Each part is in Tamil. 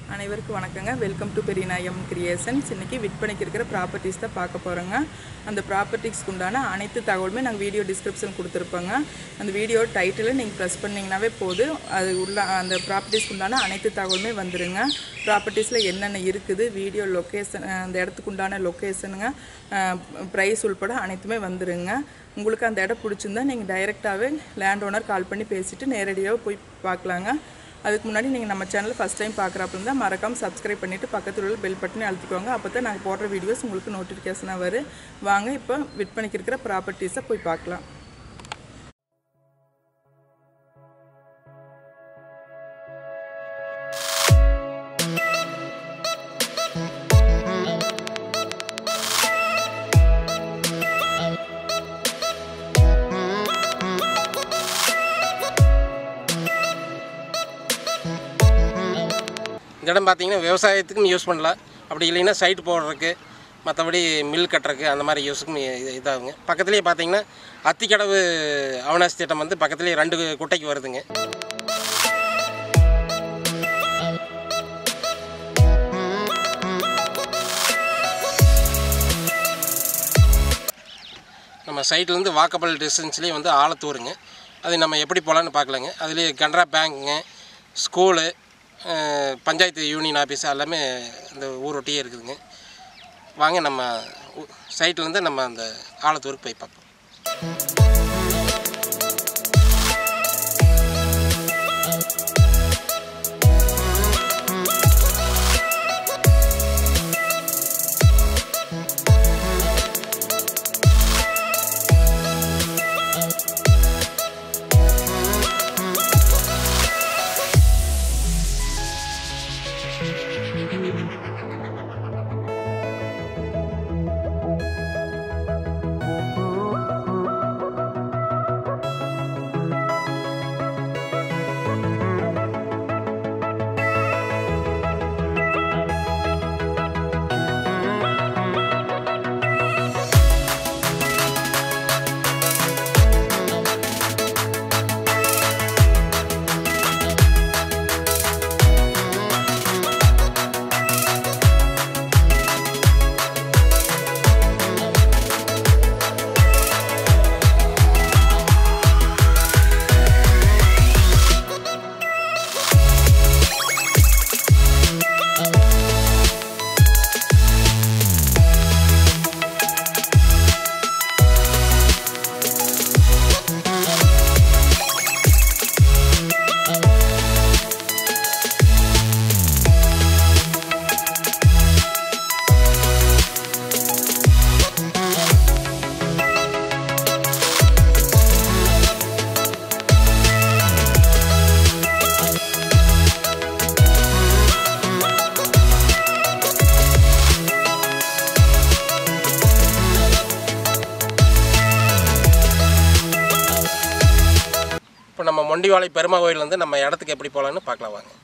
அனைவருக்கும் வணக்கங்க வெல்கம் டு பெரியநாயம் கிரியேஷன்ஸ் இன்றைக்கி விற்பனைக்கு இருக்கிற ப்ராப்பர்ட்டிஸ் தான் பார்க்க போகிறோங்க அந்த ப்ராப்பர்ட்டிஸ்க்கு உண்டான அனைத்து தகவலுமே நாங்கள் வீடியோ டிஸ்கிரிப்ஷன் கொடுத்துருப்போங்க அந்த வீடியோ டைட்டிலை நீங்கள் ப்ரெஸ் பண்ணிங்கனாவே போதும் அது உள்ள அந்த ப்ராப்பர்ட்டிஸ்க்கு உண்டான அனைத்து தகவலுமே வந்துருங்க ப்ராப்பர்ட்டிஸில் என்னென்ன இருக்குது வீடியோ லொக்கேஷன் அந்த இடத்துக்கு உண்டான லொக்கேஷனுங்க ப்ரைஸ் உள்பட அனைத்துமே வந்துருங்க உங்களுக்கு அந்த இடம் பிடிச்சிருந்தா நீங்கள் டைரெக்டாகவே லேண்ட் ஓனர் கால் பண்ணி பேசிவிட்டு நேரடியாக போய் பார்க்கலாங்க அதுக்கு முன்னாடி நீங்கள் நம்ம சேனல் ஃபஸ்ட் டைம் பார்க்குறப்ப இருந்தால் மறக்காமல் சப்ஸ்கிரைப் பண்ணிவிட்டு பக்கத்தில் உள்ள பெல் பட்டனை அழுத்திக்கோங்க அப்போ தான் நாங்கள் போடுற வீடியோஸ் உங்களுக்கு நோட்டிஃபிகேஷனாக வரும் வாங்க இப்போ விற்பனைக்கு இருக்கிற ப்ராப்பர்ட்டிஸை போய் பார்க்கலாம் இந்த இடம் பார்த்தீங்கன்னா விவசாயத்துக்கும் யூஸ் பண்ணலாம் அப்படி இல்லைன்னா சைட் போடுறதுக்கு மற்றபடி மில் கட்டுறதுக்கு அந்த மாதிரி யூஸுக்கும் இது- இதாகுங்க பக்கத்துலேயே பார்த்தீங்கன்னா அத்திக்கடவு அவனாசி திட்டம் வந்து பக்கத்துலேயே ரெண்டு குட்டைக்கு வருதுங்க நம்ம சைட்லேருந்து வாக்கபிள் டிஸ்டன்ஸ்லேயே வந்து ஆழத்தூருங்க அது நம்ம எப்படி போகலான்னு பார்க்கலாங்க அதுலேயே கனரா பேங்க்குங்க ஸ்கூலு அஹ், பஞ்சாயத்து யூனியன் ஆஃபீஸ் எல்லாமே இந்த ஊரொட்டியே இருக்குதுங்க வாங்க நம்ம சைட்லேருந்து நம்ம அந்த ஆழத்தூருக்கு போய் பார்ப்போம் இப்போ நம்ம மொண்டிவாளை பெருமா கோயிலேருந்து நம்ம இடத்துக்கு எப்படி போகலான்னு பார்க்கலாம் வாங்க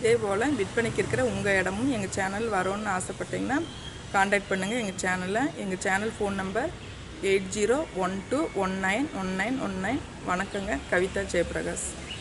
இதே போல் விற்பனைக்கு இருக்கிற உங்கள் இடமும் எங்கள் சேனல் வரோன்னு ஆசைப்பட்டீங்கன்னா காண்டாக்ட் பண்ணுங்கள் எங்கள் சேனலை எங்கள் channel phone number eight zero one two one nine one nine one nine வணக்கங்க கவிதா ஜெயபிரகாஷ்